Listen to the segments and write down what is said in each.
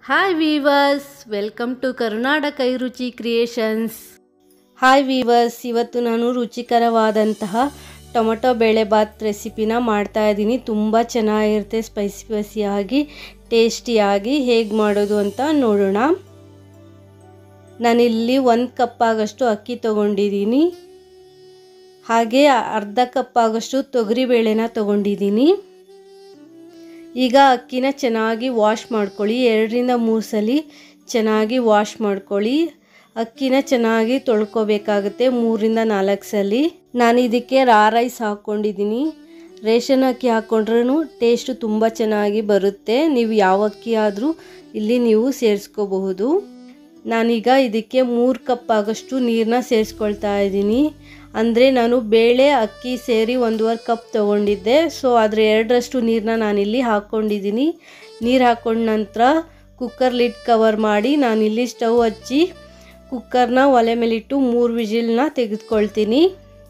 hi viewers welcome to Karnataka Kai Ruchi creations hi viewers ಇವತ್ತು ನಾನು ರುಚಿಕರವಾದಂತಹ tomato ಬೇಳೆಬಾತ್ ರೆಸಿಪಿನ ಮಾಡ್ತಾ ಇದ್ದೀನಿ ತುಂಬ ಚೆನ್ನಾಗಿರುತ್ತೆ ಸ್ಪೈಸಿ ಸ್ಪೈಸಿಯಾಗಿ ಟೇಸ್ಟಿಯಾಗಿ ಹೇಗೆ ಮಾಡೋದು ಅಂತ ನೋಡೋಣ ನಾನಿಲ್ಲಿ ಒಂದು ಕಪ್ ಆಗಷ್ಟು ಅಕ್ಕಿ ತೊಗೊಂಡಿದ್ದೀನಿ ಹಾಗೆ ಅರ್ಧ ಕಪ್ ಆಗಷ್ಟು ತೊಗರಿಬೇಳೆನ ತೊಗೊಂಡಿದ್ದೀನಿ ಈಗ ಅಕ್ಕಿನ ಚೆನ್ನಾಗಿ ವಾಶ್ ಮಾಡ್ಕೊಳ್ಳಿ ಎರಡರಿಂದ ಮೂರು ಸಲ ಚೆನ್ನಾಗಿ ವಾಶ್ ಮಾಡ್ಕೊಳ್ಳಿ ಅಕ್ಕಿನ ಚೆನ್ನಾಗಿ ತೊಳ್ಕೊಬೇಕಾಗುತ್ತೆ ಮೂರಿಂದ ನಾಲ್ಕು ಸಲ ನಾನು ಇದಕ್ಕೆ ರಾ ರೈಸ್ ಹಾಕ್ಕೊಂಡಿದ್ದೀನಿ ರೇಷನ್ ಅಕ್ಕಿ ಹಾಕ್ಕೊಂಡ್ರೂ ಟೇಸ್ಟು ತುಂಬ ಚೆನ್ನಾಗಿ ಬರುತ್ತೆ ನೀವು ಯಾವ ಅಕ್ಕಿ ಆದರೂ ಇಲ್ಲಿ ನೀವು ಸೇರಿಸ್ಕೋಬಹುದು ನಾನೀಗ ಇದಕ್ಕೆ ಮೂರು ಕಪ್ ಆಗಷ್ಟು ನೀರನ್ನ ಸೇರಿಸ್ಕೊಳ್ತಾ ಇದ್ದೀನಿ ಅಂದರೆ ನಾನು ಬೇಳೆ ಅಕ್ಕಿ ಸೇರಿ ಒಂದೂವರೆ ಕಪ್ ತೊಗೊಂಡಿದ್ದೆ ಸೊ ಅದರ ಎರಡರಷ್ಟು ನೀರನ್ನ ನಾನಿಲ್ಲಿ ಹಾಕ್ಕೊಂಡಿದ್ದೀನಿ ನೀರು ಹಾಕ್ಕೊಂಡ ನಂತರ ಕುಕ್ಕರ್ ಲಿಡ್ ಕವರ್ ಮಾಡಿ ನಾನಿಲ್ಲಿ ಸ್ಟವ್ ಹಚ್ಚಿ ಕುಕ್ಕರ್ನ ಒಲೆ ಮೇಲಿಟ್ಟು ಮೂರು ವಿಜಿಲ್ನ ತೆಗೆದುಕೊಳ್ತೀನಿ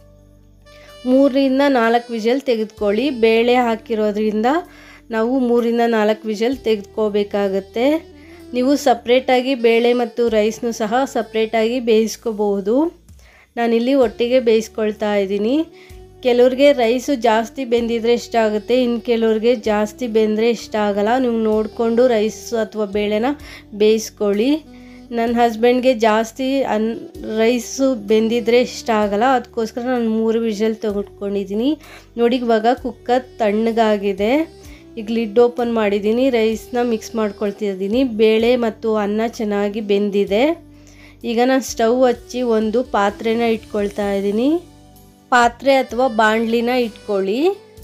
ಮೂರರಿಂದ ನಾಲ್ಕು ವಿಜಲ್ ತೆಗೆದುಕೊಳ್ಳಿ ಬೇಳೆ ಹಾಕಿರೋದ್ರಿಂದ ನಾವು ಮೂರಿಂದ ನಾಲ್ಕು ವಿಜಲ್ ತೆಗೆದುಕೋಬೇಕಾಗತ್ತೆ ನೀವು ಸಪ್ರೇಟಾಗಿ ಬೇಳೆ ಮತ್ತು ರೈಸ್ನು ಸಹ ಸಪ್ರೇಟಾಗಿ ಬೇಯಿಸ್ಕೋಬಹುದು ನಾನಿಲ್ಲಿ ಒಟ್ಟಿಗೆ ಬೇಯಿಸ್ಕೊಳ್ತಾ ಇದ್ದೀನಿ ಕೆಲವ್ರಿಗೆ ರೈಸು ಜಾಸ್ತಿ ಬೆಂದಿದ್ರೆ ಇಷ್ಟ ಆಗುತ್ತೆ ಇನ್ನು ಕೆಲವ್ರಿಗೆ ಜಾಸ್ತಿ ಬೆಂದರೆ ಇಷ್ಟ ಆಗಲ್ಲ ನೀವು ನೋಡಿಕೊಂಡು ರೈಸ್ ಅಥವಾ ಬೇಳೆನ ಬೇಯಿಸ್ಕೊಳ್ಳಿ ನನ್ನ ಹಸ್ಬೆಂಡ್ಗೆ ಜಾಸ್ತಿ ಅನ್ ರೈಸು ಬೆಂದಿದ್ರೆ ಇಷ್ಟ ಆಗಲ್ಲ ಅದಕ್ಕೋಸ್ಕರ ನಾನು ಮೂರು ವಿಷಲ್ ತೆಗೆದುಕೊಂಡಿದ್ದೀನಿ ನೋಡಿ ಇವಾಗ ಕುಕ್ಕರ್ ತಣ್ಣಗಾಗಿದೆ ಈಗ ಲಿಡ್ ಓಪನ್ ಮಾಡಿದ್ದೀನಿ ರೈಸ್ನ ಮಿಕ್ಸ್ ಮಾಡ್ಕೊಳ್ತಿದ್ದೀನಿ ಬೇಳೆ ಮತ್ತು ಅನ್ನ ಚೆನ್ನಾಗಿ ಬೆಂದಿದೆ ಈಗ ನಾನು ಸ್ಟವ್ ಹಚ್ಚಿ ಒಂದು ಪಾತ್ರೆನ ಇಟ್ಕೊಳ್ತಾ ಇದ್ದೀನಿ ಪಾತ್ರೆ ಅಥವಾ ಬಾಣಲಿನ ಇಟ್ಕೊಳ್ಳಿ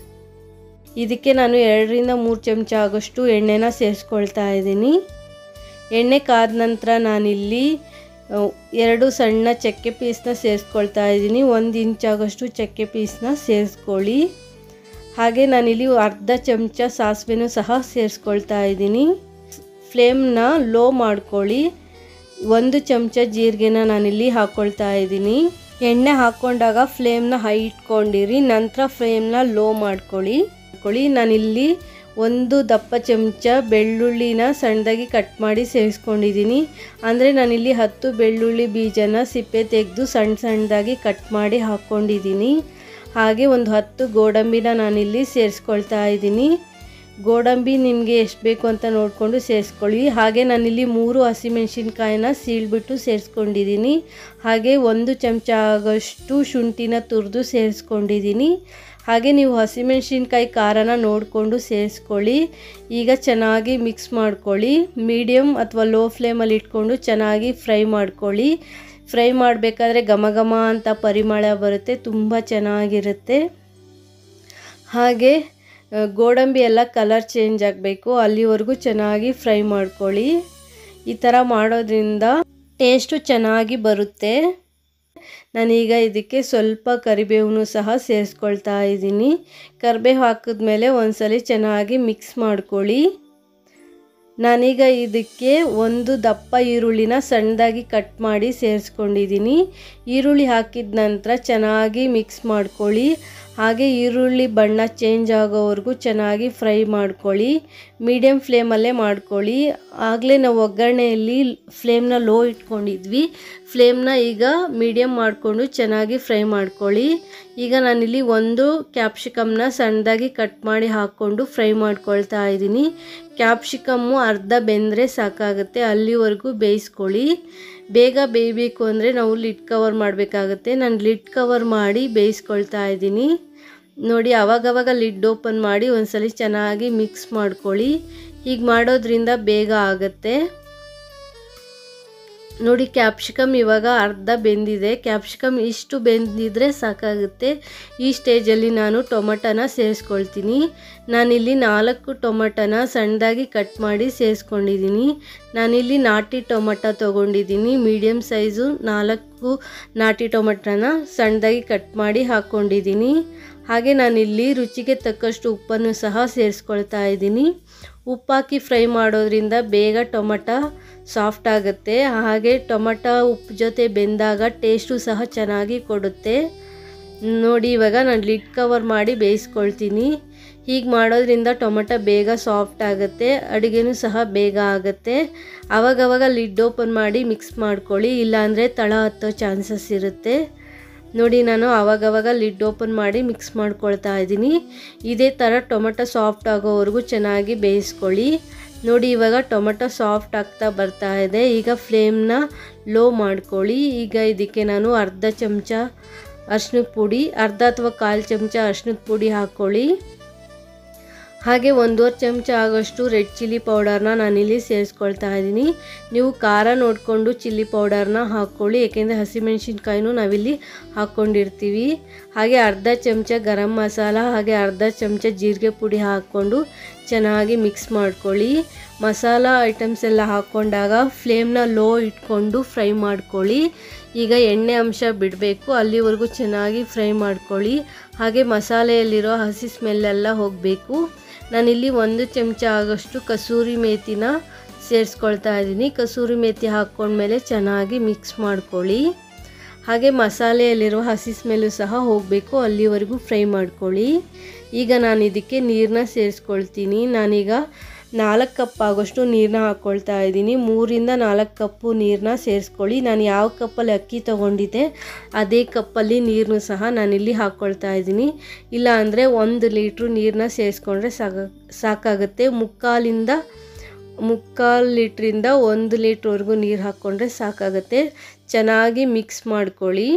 ಇದಕ್ಕೆ ನಾನು ಎರಡರಿಂದ ಮೂರು ಚಮಚ ಆಗೋಷ್ಟು ಎಣ್ಣೆನ ಸೇರಿಸ್ಕೊಳ್ತಾ ಇದ್ದೀನಿ ಎಣ್ಣೆ ಕಾದ ನಂತರ ನಾನಿಲ್ಲಿ ಎರಡು ಸಣ್ಣ ಚಕ್ಕೆ ಪೀಸ್ನ ಸೇರಿಸ್ಕೊಳ್ತಾ ಇದ್ದೀನಿ ಒಂದು ಇಂಚ್ ಆಗೋಷ್ಟು ಚಕ್ಕೆ ಪೀಸ್ನ ಸೇರಿಸ್ಕೊಳ್ಳಿ ಹಾಗೆ ನಾನಿಲ್ಲಿ ಅರ್ಧ ಚಮಚ ಸಾಸಿವೆನೂ ಸಹ ಸೇರಿಸ್ಕೊಳ್ತಾ ಇದ್ದೀನಿ ಫ್ಲೇಮ್ನ ಲೋ ಮಾಡ್ಕೊಳ್ಳಿ ಒಂದು ಚಮಚ ಜೀರಿಗೆನ ನಾನಿಲ್ಲಿ ಹಾಕ್ಕೊಳ್ತಾ ಇದ್ದೀನಿ ಎಣ್ಣೆ ಹಾಕ್ಕೊಂಡಾಗ ಫ್ಲೇಮ್ನ ಹೈ ಇಟ್ಕೊಂಡಿರಿ ನಂತರ ಫ್ಲೇಮ್ನ ಲೋ ಮಾಡ್ಕೊಳ್ಳಿ ಮಾಡ್ಕೊಳ್ಳಿ ನಾನಿಲ್ಲಿ ಒಂದು ದಪ್ಪ ಚಮಚ ಬೆಳ್ಳುಳ್ಳಿನ ಸಣ್ಣದಾಗಿ ಕಟ್ ಮಾಡಿ ಸೇರಿಸ್ಕೊಂಡಿದ್ದೀನಿ ಅಂದರೆ ನಾನಿಲ್ಲಿ ಹತ್ತು ಬೆಳ್ಳುಳ್ಳಿ ಬೀಜನ ಸಿಪ್ಪೆ ತೆಗೆದು ಸಣ್ಣ ಸಣ್ಣದಾಗಿ ಕಟ್ ಮಾಡಿ ಹಾಕ್ಕೊಂಡಿದ್ದೀನಿ ಹಾಗೆ ಒಂದು ಹತ್ತು ಗೋಡಂಬಿನ ನಾನಿಲ್ಲಿ ಸೇರಿಸ್ಕೊಳ್ತಾ ಇದ್ದೀನಿ ಗೋಡಂಬಿ ನಿಮಗೆ ಎಷ್ಟು ಬೇಕು ಅಂತ ನೋಡಿಕೊಂಡು ಸೇರಿಸ್ಕೊಳ್ಳಿ ಹಾಗೆ ನಾನಿಲ್ಲಿ ಮೂರು ಹಸಿಮೆಣಸಿನ್ಕಾಯಿನ ಸೀಳ್ಬಿಟ್ಟು ಸೇರಿಸ್ಕೊಂಡಿದ್ದೀನಿ ಹಾಗೆ ಒಂದು ಚಮಚ ಆಗೋಷ್ಟು ಶುಂಠಿನ ತುರಿದು ಸೇರಿಸ್ಕೊಂಡಿದ್ದೀನಿ ಹಾಗೆ ನೀವು ಹಸಿಮೆಣಸಿನ್ಕಾಯಿ ಖಾರನ ನೋಡಿಕೊಂಡು ಸೇರಿಸ್ಕೊಳ್ಳಿ ಈಗ ಚೆನ್ನಾಗಿ ಮಿಕ್ಸ್ ಮಾಡ್ಕೊಳ್ಳಿ ಮೀಡಿಯಮ್ ಅಥವಾ ಲೋ ಫ್ಲೇಮಲ್ಲಿ ಇಟ್ಕೊಂಡು ಚೆನ್ನಾಗಿ ಫ್ರೈ ಮಾಡ್ಕೊಳ್ಳಿ ಫ್ರೈ ಮಾಡಬೇಕಾದ್ರೆ ಘಮ ಘಮ ಅಂತ ಪರಿಮಳ ಬರುತ್ತೆ ತುಂಬ ಚೆನ್ನಾಗಿರುತ್ತೆ ಹಾಗೆ ಗೋಡಂಬಿ ಎಲ್ಲ ಕಲರ್ ಚೇಂಜ್ ಆಗಬೇಕು ಅಲ್ಲಿವರೆಗೂ ಚೆನ್ನಾಗಿ ಫ್ರೈ ಮಾಡ್ಕೊಳ್ಳಿ ಈ ಥರ ಮಾಡೋದ್ರಿಂದ ಟೇಸ್ಟು ಚೆನ್ನಾಗಿ ಬರುತ್ತೆ ನಾನೀಗ ಇದಕ್ಕೆ ಸ್ವಲ್ಪ ಕರಿಬೇವನ್ನು ಸಹ ಸೇರಿಸ್ಕೊಳ್ತಾ ಇದ್ದೀನಿ ಕರಿಬೇವು ಹಾಕಿದ್ಮೇಲೆ ಒಂದ್ಸಲಿ ಚೆನ್ನಾಗಿ ಮಿಕ್ಸ್ ಮಾಡ್ಕೊಳ್ಳಿ ನಾನೀಗ ಇದಕ್ಕೆ ಒಂದು ದಪ್ಪ ಈರುಳ್ಳಿನ ಸಣ್ಣದಾಗಿ ಕಟ್ ಮಾಡಿ ಸೇರಿಸ್ಕೊಂಡಿದ್ದೀನಿ ಈರುಳ್ಳಿ ಹಾಕಿದ ನಂತರ ಚೆನ್ನಾಗಿ ಮಿಕ್ಸ್ ಮಾಡ್ಕೊಳ್ಳಿ ಹಾಗೆ ಈರುಳ್ಳಿ ಬಣ್ಣ ಚೇಂಜ್ ಆಗೋವರೆಗೂ ಚೆನ್ನಾಗಿ ಫ್ರೈ ಮಾಡ್ಕೊಳ್ಳಿ ಮೀಡಿಯಮ್ ಫ್ಲೇಮಲ್ಲೇ ಮಾಡ್ಕೊಳ್ಳಿ ಆಗಲೇ ನಾವು ಒಗ್ಗರಣೆಯಲ್ಲಿ ಫ್ಲೇಮ್ನ ಲೋ ಇಟ್ಕೊಂಡಿದ್ವಿ ಫ್ಲೇಮ್ನ ಈಗ ಮೀಡಿಯಮ್ ಮಾಡಿಕೊಂಡು ಚೆನ್ನಾಗಿ ಫ್ರೈ ಮಾಡ್ಕೊಳ್ಳಿ ಈಗ ನಾನಿಲ್ಲಿ ಒಂದು ಕ್ಯಾಪ್ಸಿಕಮ್ನ ಸಣ್ಣದಾಗಿ ಕಟ್ ಮಾಡಿ ಹಾಕ್ಕೊಂಡು ಫ್ರೈ ಮಾಡ್ಕೊಳ್ತಾ ಇದ್ದೀನಿ ಕ್ಯಾಪ್ಸಿಕಮ್ಮು ಅರ್ಧ ಬೆಂದರೆ ಸಾಕಾಗುತ್ತೆ ಅಲ್ಲಿವರೆಗೂ ಬೇಯಿಸ್ಕೊಳ್ಳಿ ಬೇಗ ಬೇಯಬೇಕು ಅಂದರೆ ನಾವು ಲಿಡ್ ಕವರ್ ಮಾಡಬೇಕಾಗತ್ತೆ ನಾನು ಲಿಡ್ ಕವರ್ ಮಾಡಿ ಬೇಯಿಸ್ಕೊಳ್ತಾ ಇದ್ದೀನಿ ನೋಡಿ ಆವಾಗವಾಗ ಲಿಡ್ ಓಪನ್ ಮಾಡಿ ಒಂದ್ಸಲಿ ಚೆನ್ನಾಗಿ ಮಿಕ್ಸ್ ಮಾಡ್ಕೊಳ್ಳಿ ಹೀಗೆ ಮಾಡೋದ್ರಿಂದ ಬೇಗ ಆಗುತ್ತೆ ನೋಡಿ ಕ್ಯಾಪ್ಸಿಕಮ್ ಇವಾಗ ಅರ್ಧ ಬೆಂದಿದೆ ಕ್ಯಾಪ್ಸಿಕಮ್ ಇಷ್ಟು ಬೆಂದಿದ್ರೆ ಸಾಕಾಗುತ್ತೆ ಈ ಸ್ಟೇಜಲ್ಲಿ ನಾನು ಟೊಮಟನ ಸೇರಿಸ್ಕೊಳ್ತೀನಿ ನಾನಿಲ್ಲಿ ನಾಲ್ಕು ಟೊಮಟನ ಸಣ್ಣದಾಗಿ ಕಟ್ ಮಾಡಿ ಸೇರಿಸ್ಕೊಂಡಿದ್ದೀನಿ ನಾನಿಲ್ಲಿ ನಾಟಿ ಟೊಮಟ ತೊಗೊಂಡಿದ್ದೀನಿ ಮೀಡಿಯಮ್ ಸೈಜು ನಾಲ್ಕು ನಾಟಿ ಟೊಮಟನ ಸಣ್ಣದಾಗಿ ಕಟ್ ಮಾಡಿ ಹಾಕ್ಕೊಂಡಿದ್ದೀನಿ ಹಾಗೆ ನಾನಿಲ್ಲಿ ರುಚಿಗೆ ತಕ್ಕಷ್ಟು ಉಪ್ಪನ್ನು ಸಹ ಸೇರಿಸ್ಕೊಳ್ತಾ ಇದ್ದೀನಿ ಉಪ್ಪಾಕಿ ಫ್ರೈ ಮಾಡೋದ್ರಿಂದ ಬೇಗ ಟೊಮಟ ಸಾಫ್ಟ್ ಆಗುತ್ತೆ ಹಾಗೆ ಟೊಮಟ ಉಪ್ಪು ಜೊತೆ ಬೆಂದಾಗ ಟೇಸ್ಟು ಸಹ ಚೆನ್ನಾಗಿ ಕೊಡುತ್ತೆ ನೋಡಿ ಇವಾಗ ನಾನು ಲಿಡ್ ಕವರ್ ಮಾಡಿ ಬೇಯಿಸ್ಕೊಳ್ತೀನಿ ಹೀಗೆ ಮಾಡೋದ್ರಿಂದ ಟೊಮೆಟೊ ಬೇಗ ಸಾಫ್ಟ್ ಆಗುತ್ತೆ ಅಡುಗೆನೂ ಸಹ ಬೇಗ ಆಗುತ್ತೆ ಆವಾಗವಾಗ ಲಿಡ್ ಓಪನ್ ಮಾಡಿ ಮಿಕ್ಸ್ ಮಾಡ್ಕೊಳ್ಳಿ ಇಲ್ಲಾಂದರೆ ತಳ ಹತ್ತೋ ಚಾನ್ಸಸ್ ಇರುತ್ತೆ ನೋಡಿ ನಾನು ಆವಾಗವಾಗ ಲಿಡ್ ಓಪನ್ ಮಾಡಿ ಮಿಕ್ಸ್ ಮಾಡ್ಕೊಳ್ತಾ ಇದ್ದೀನಿ ಇದೇ ಥರ ಟೊಮೆಟೊ ಸಾಫ್ಟ್ ಆಗೋವರೆಗೂ ಚೆನ್ನಾಗಿ ಬೇಯಿಸ್ಕೊಳ್ಳಿ ನೋಡಿ ಇವಾಗ ಟೊಮೆಟೊ ಸಾಫ್ಟ್ ಆಗ್ತಾ ಬರ್ತಾ ಇದೆ ಈಗ ಫ್ಲೇಮ್ನ ಲೋ ಮಾಡ್ಕೊಳ್ಳಿ ಈಗ ಇದಕ್ಕೆ ನಾನು ಅರ್ಧ ಚಮಚ ಅರ್ಶಿನದ ಪುಡಿ ಅರ್ಧ ಅಥವಾ ಕಾಲು ಚಮಚ ಅರ್ಶಿನದ ಪುಡಿ ಹಾಕ್ಕೊಳ್ಳಿ ಹಾಗೆ ಒಂದೂವರೆ ಚಮಚ ಆಗೋಷ್ಟು ರೆಡ್ ಚಿಲ್ಲಿ ಪೌಡರ್ನ ನಾನಿಲ್ಲಿ ಸೇರಿಸ್ಕೊಳ್ತಾ ಇದ್ದೀನಿ ನೀವು ಖಾರ ನೋಡಿಕೊಂಡು ಚಿಲ್ಲಿ ಪೌಡರ್ನ ಹಾಕ್ಕೊಳ್ಳಿ ಏಕೆಂದರೆ ಹಸಿಮೆಣ್ಸಿನ್ಕಾಯಿನೂ ನಾವಿಲ್ಲಿ ಹಾಕ್ಕೊಂಡಿರ್ತೀವಿ ಹಾಗೆ ಅರ್ಧ ಚಮಚ ಗರಂ ಮಸಾಲ ಹಾಗೆ ಅರ್ಧ ಚಮಚ ಜೀರಿಗೆ ಪುಡಿ ಹಾಕ್ಕೊಂಡು ಚೆನ್ನಾಗಿ ಮಿಕ್ಸ್ ಮಾಡ್ಕೊಳ್ಳಿ ಮಸಾಲ ಐಟಮ್ಸ್ ಎಲ್ಲ ಹಾಕ್ಕೊಂಡಾಗ ಫ್ಲೇಮ್ನ ಲೋ ಇಟ್ಕೊಂಡು ಫ್ರೈ ಮಾಡ್ಕೊಳ್ಳಿ ಈಗ ಎಣ್ಣೆ ಅಂಶ ಬಿಡಬೇಕು ಅಲ್ಲಿವರೆಗೂ ಚೆನ್ನಾಗಿ ಫ್ರೈ ಮಾಡ್ಕೊಳ್ಳಿ ಹಾಗೆ ಮಸಾಲೆಯಲ್ಲಿರೋ ಹಸಿ ಸ್ಮೆಲ್ಲೆಲ್ಲ ಹೋಗಬೇಕು ನಾನಿಲ್ಲಿ ಒಂದು ಚಮಚ ಆಗೋಷ್ಟು ಕಸೂರಿ ಮೇಥಿನ ಸೇರಿಸ್ಕೊಳ್ತಾ ಇದ್ದೀನಿ ಕಸೂರಿ ಮೇಥಿ ಹಾಕ್ಕೊಂಡ್ಮೇಲೆ ಚೆನ್ನಾಗಿ ಮಿಕ್ಸ್ ಮಾಡ್ಕೊಳ್ಳಿ ಹಾಗೆ ಮಸಾಲೆಯಲ್ಲಿರುವ ಹಸಿ ಸ್ಮೆಲ್ಲು ಸಹ ಹೋಗಬೇಕು ಅಲ್ಲಿವರೆಗೂ ಫ್ರೈ ಮಾಡ್ಕೊಳ್ಳಿ ಈಗ ನಾನು ಇದಕ್ಕೆ ನೀರನ್ನ ಸೇರಿಸ್ಕೊಳ್ತೀನಿ ನಾನೀಗ ನಾಲ್ಕು ಕಪ್ ಆಗೋಷ್ಟು ನೀರನ್ನ ಹಾಕ್ಕೊಳ್ತಾ ಇದ್ದೀನಿ ಮೂರಿಂದ ನಾಲ್ಕು ಕಪ್ಪು ನೀರನ್ನ ಸೇರಿಸ್ಕೊಳ್ಳಿ ನಾನು ಯಾವ ಕಪ್ಪಲ್ಲಿ ಅಕ್ಕಿ ತೊಗೊಂಡಿದ್ದೆ ಅದೇ ಕಪ್ಪಲ್ಲಿ ನೀರನ್ನು ಸಹ ನಾನಿಲ್ಲಿ ಹಾಕ್ಕೊಳ್ತಾ ಇದ್ದೀನಿ ಇಲ್ಲ ಅಂದರೆ ಒಂದು ಲೀಟ್ರು ನೀರನ್ನ ಸೇರಿಸ್ಕೊಂಡ್ರೆ ಸಾಕ ಸಾಕಾಗುತ್ತೆ ಮುಕ್ಕಾಲಿಂದ ಮುಕ್ಕಾಲು ಲೀಟ್ರಿಂದ ಒಂದು ಲೀಟ್ರ್ವರೆಗೂ ನೀರು ಹಾಕ್ಕೊಂಡ್ರೆ ಸಾಕಾಗುತ್ತೆ ಚೆನ್ನಾಗಿ ಮಿಕ್ಸ್ ಮಾಡ್ಕೊಳ್ಳಿ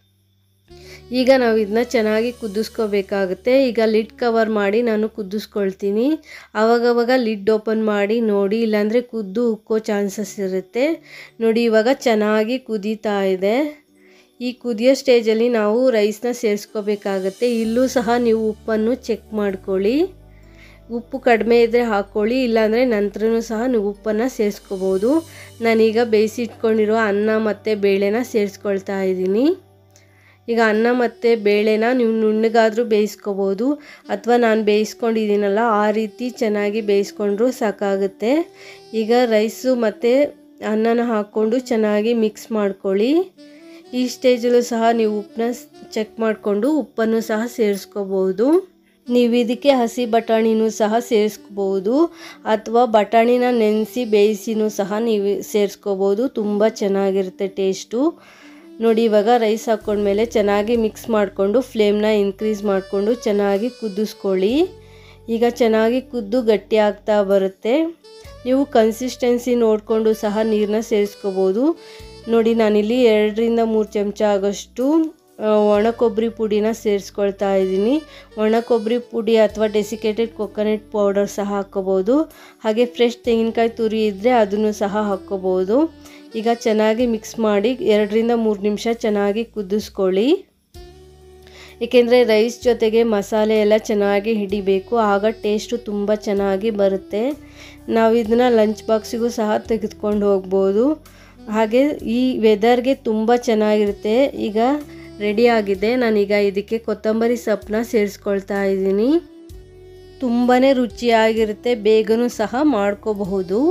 ಈಗ ನಾವು ಇದನ್ನ ಚೆನ್ನಾಗಿ ಕುದಿಸ್ಕೋಬೇಕಾಗುತ್ತೆ ಈಗ ಲಿಡ್ ಕವರ್ ಮಾಡಿ ನಾನು ಕುದಿಸ್ಕೊಳ್ತೀನಿ ಆವಾಗವಾಗ ಲಿಡ್ ಓಪನ್ ಮಾಡಿ ನೋಡಿ ಇಲ್ಲಾಂದರೆ ಕುದ್ದು ಉಕ್ಕೋ ಚಾನ್ಸಸ್ ಇರುತ್ತೆ ನೋಡಿ ಇವಾಗ ಚೆನ್ನಾಗಿ ಕುದೀತಾ ಇದೆ ಈ ಕುದಿಯೋ ಸ್ಟೇಜಲ್ಲಿ ನಾವು ರೈಸ್ನ ಸೇರಿಸ್ಕೋಬೇಕಾಗತ್ತೆ ಇಲ್ಲೂ ಸಹ ನೀವು ಉಪ್ಪನ್ನು ಚೆಕ್ ಮಾಡ್ಕೊಳ್ಳಿ ಉಪ್ಪು ಕಡಿಮೆ ಇದ್ದರೆ ಹಾಕ್ಕೊಳ್ಳಿ ಇಲ್ಲಾಂದರೆ ನಂತರನೂ ಸಹ ನೀವು ಉಪ್ಪನ್ನು ಸೇರಿಸ್ಕೋಬೋದು ನಾನೀಗ ಬೇಯಿಸಿಟ್ಕೊಂಡಿರೋ ಅನ್ನ ಮತ್ತು ಬೇಳೆನ ಸೇರಿಸ್ಕೊಳ್ತಾ ಇದ್ದೀನಿ ಈಗ ಅನ್ನ ಮತ್ತು ಬೇಳೆನ ನೀವು ನುಣ್ಣಗಾದರೂ ಬೇಯಿಸ್ಕೋಬೋದು ಅಥವಾ ನಾನು ಬೇಯಿಸ್ಕೊಂಡಿದ್ದೀನಲ್ಲ ಆ ರೀತಿ ಚೆನ್ನಾಗಿ ಬೇಯಿಸ್ಕೊಂಡ್ರೂ ಸಾಕಾಗುತ್ತೆ ಈಗ ರೈಸು ಮತ್ತು ಅನ್ನನ ಹಾಕ್ಕೊಂಡು ಚೆನ್ನಾಗಿ ಮಿಕ್ಸ್ ಮಾಡ್ಕೊಳ್ಳಿ ಈ ಸ್ಟೇಜಲ್ಲೂ ಸಹ ನೀವು ಉಪ್ಪನ್ನ ಚೆಕ್ ಮಾಡಿಕೊಂಡು ಉಪ್ಪನ್ನು ಸಹ ಸೇರಿಸ್ಕೋಬೋದು ನೀವು ಇದಕ್ಕೆ ಹಸಿ ಬಟಾಣಿನೂ ಸಹ ಸೇರಿಸ್ಕೋಬೋದು ಅಥವಾ ಬಟಾಣಿನ ನೆನೆಸಿ ಬೇಯಿಸಿನೂ ಸಹ ನೀವು ಸೇರಿಸ್ಕೋಬೋದು ತುಂಬ ಚೆನ್ನಾಗಿರುತ್ತೆ ಟೇಸ್ಟು ನೋಡಿ ಇವಾಗ ರೈಸ್ ಹಾಕ್ಕೊಂಡ್ಮೇಲೆ ಚೆನ್ನಾಗಿ ಮಿಕ್ಸ್ ಮಾಡಿಕೊಂಡು ಫ್ಲೇಮ್ನ ಇನ್ಕ್ರೀಸ್ ಮಾಡಿಕೊಂಡು ಚೆನ್ನಾಗಿ ಕುದಿಸ್ಕೊಳ್ಳಿ ಈಗ ಚೆನ್ನಾಗಿ ಕುದ್ದು ಗಟ್ಟಿ ಆಗ್ತಾ ಬರುತ್ತೆ ನೀವು ಕನ್ಸಿಸ್ಟೆನ್ಸಿ ನೋಡಿಕೊಂಡು ಸಹ ನೀರನ್ನ ಸೇರಿಸ್ಕೋಬೋದು ನೋಡಿ ನಾನಿಲ್ಲಿ ಎರಡರಿಂದ ಮೂರು ಚಮಚ ಆಗೋಷ್ಟು ಒಣ ಕೊಬ್ಬರಿ ಪುಡಿನ ಸೇರಿಸ್ಕೊಳ್ತಾ ಇದ್ದೀನಿ ಒಣ ಕೊಬ್ಬರಿ ಪುಡಿ ಅಥವಾ ಡೆಸಿಕೇಟೆಡ್ ಕೊಕೊನಟ್ ಪೌಡರ್ ಸಹ ಹಾಕ್ಕೋಬೋದು ಹಾಗೆ ಫ್ರೆಶ್ ತೆಂಗಿನಕಾಯಿ ತುರಿ ಇದ್ದರೆ ಅದನ್ನು ಸಹ ಹಾಕ್ಕೋಬೋದು ಈಗ ಚೆನ್ನಾಗಿ ಮಿಕ್ಸ್ ಮಾಡಿ ಎರಡರಿಂದ ಮೂರು ನಿಮಿಷ ಚೆನ್ನಾಗಿ ಕುದಿಸ್ಕೊಳ್ಳಿ ಏಕೆಂದರೆ ರೈಸ್ ಜೊತೆಗೆ ಮಸಾಲೆ ಎಲ್ಲ ಚೆನ್ನಾಗಿ ಹಿಡಿಬೇಕು ಆಗ ಟೇಸ್ಟು ತುಂಬ ಚೆನ್ನಾಗಿ ಬರುತ್ತೆ ನಾವು ಇದನ್ನು ಲಂಚ್ ಬಾಕ್ಸಿಗೂ ಸಹ ತೆಗೆದುಕೊಂಡು ಹೋಗ್ಬೋದು ಹಾಗೆ ಈ ವೆದರ್ಗೆ ತುಂಬ ಚೆನ್ನಾಗಿರುತ್ತೆ ಈಗ ರೆಡಿ ಆಗಿದೆ ನಾನೀಗ ಇದಕ್ಕೆ ಕೊತ್ತಂಬರಿ ಸೊಪ್ಪನ್ನ ಸೇರಿಸ್ಕೊಳ್ತಾ ಇದ್ದೀನಿ ತುಂಬಾ ರುಚಿಯಾಗಿರುತ್ತೆ ಬೇಗನೂ ಸಹ ಮಾಡ್ಕೋಬಹುದು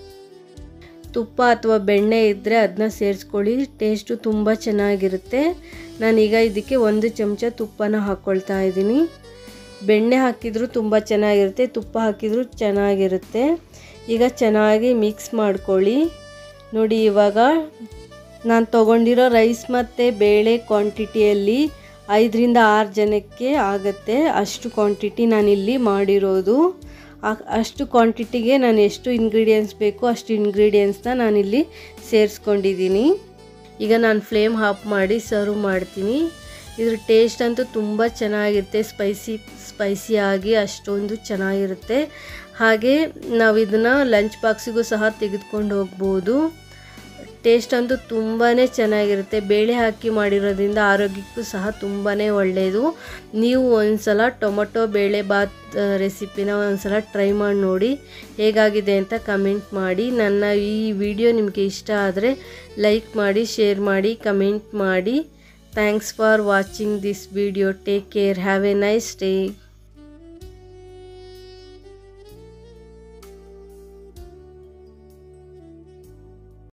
ತುಪ್ಪ ಅಥವಾ ಬೆಣ್ಣೆ ಇದ್ದರೆ ಅದನ್ನ ಸೇರಿಸ್ಕೊಳ್ಳಿ ಟೇಸ್ಟು ತುಂಬ ಚೆನ್ನಾಗಿರುತ್ತೆ ನಾನೀಗ ಇದಕ್ಕೆ ಒಂದು ಚಮಚ ತುಪ್ಪನ ಹಾಕ್ಕೊಳ್ತಾ ಇದ್ದೀನಿ ಬೆಣ್ಣೆ ಹಾಕಿದರೂ ತುಂಬ ಚೆನ್ನಾಗಿರುತ್ತೆ ತುಪ್ಪ ಹಾಕಿದರೂ ಚೆನ್ನಾಗಿರುತ್ತೆ ಈಗ ಚೆನ್ನಾಗಿ ಮಿಕ್ಸ್ ಮಾಡ್ಕೊಳ್ಳಿ ನೋಡಿ ಇವಾಗ ನಾನು ತೊಗೊಂಡಿರೋ ರೈಸ್ ಮತ್ತು ಬೇಳೆ ಕ್ವಾಂಟಿಟಿಯಲ್ಲಿ ಐದರಿಂದ ಆರು ಜನಕ್ಕೆ ಆಗುತ್ತೆ ಅಷ್ಟು ಕ್ವಾಂಟಿಟಿ ನಾನಿಲ್ಲಿ ಮಾಡಿರೋದು ಅಷ್ಟು ಕ್ವಾಂಟಿಟಿಗೆ ನಾನು ಎಷ್ಟು ಇಂಗ್ರೀಡಿಯೆಂಟ್ಸ್ ಬೇಕು ಅಷ್ಟು ಇಂಗ್ರೀಡಿಯೆಂಟ್ಸ್ನ ನಾನಿಲ್ಲಿ ಸೇರಿಸ್ಕೊಂಡಿದ್ದೀನಿ ಈಗ ನಾನು ಫ್ಲೇಮ್ ಆಫ್ ಮಾಡಿ ಸರ್ವ್ ಮಾಡ್ತೀನಿ ಇದ್ರ ಟೇಸ್ಟ್ ಅಂತೂ ತುಂಬ ಚೆನ್ನಾಗಿರುತ್ತೆ ಸ್ಪೈಸಿ ಸ್ಪೈಸಿಯಾಗಿ ಅಷ್ಟೊಂದು ಚೆನ್ನಾಗಿರುತ್ತೆ ಹಾಗೆ ನಾವು ಇದನ್ನು ಲಂಚ್ ಬಾಕ್ಸಿಗೂ ಸಹ ತೆಗೆದುಕೊಂಡು ಹೋಗ್ಬೋದು ಟೇಸ್ಟ್ ಅಂತೂ ತುಂಬಾ ಚೆನ್ನಾಗಿರುತ್ತೆ ಬೇಳೆ ಹಾಕಿ ಮಾಡಿರೋದ್ರಿಂದ ಆರೋಗ್ಯಕ್ಕೂ ಸಹ ತುಂಬಾ ಒಳ್ಳೆಯದು ನೀವು ಒಂದ್ಸಲ ಟೊಮೊಟೊ ಬೇಳೆ ಬಾತ್ ರೆಸಿಪಿನ ಒಂದ್ಸಲ ಟ್ರೈ ಮಾಡಿ ನೋಡಿ ಹೇಗಾಗಿದೆ ಅಂತ ಕಮೆಂಟ್ ಮಾಡಿ ನನ್ನ ಈ ವಿಡಿಯೋ ನಿಮಗೆ ಇಷ್ಟ ಆದರೆ ಲೈಕ್ ಮಾಡಿ ಶೇರ್ ಮಾಡಿ ಕಮೆಂಟ್ ಮಾಡಿ thanks for watching this video take care have a nice day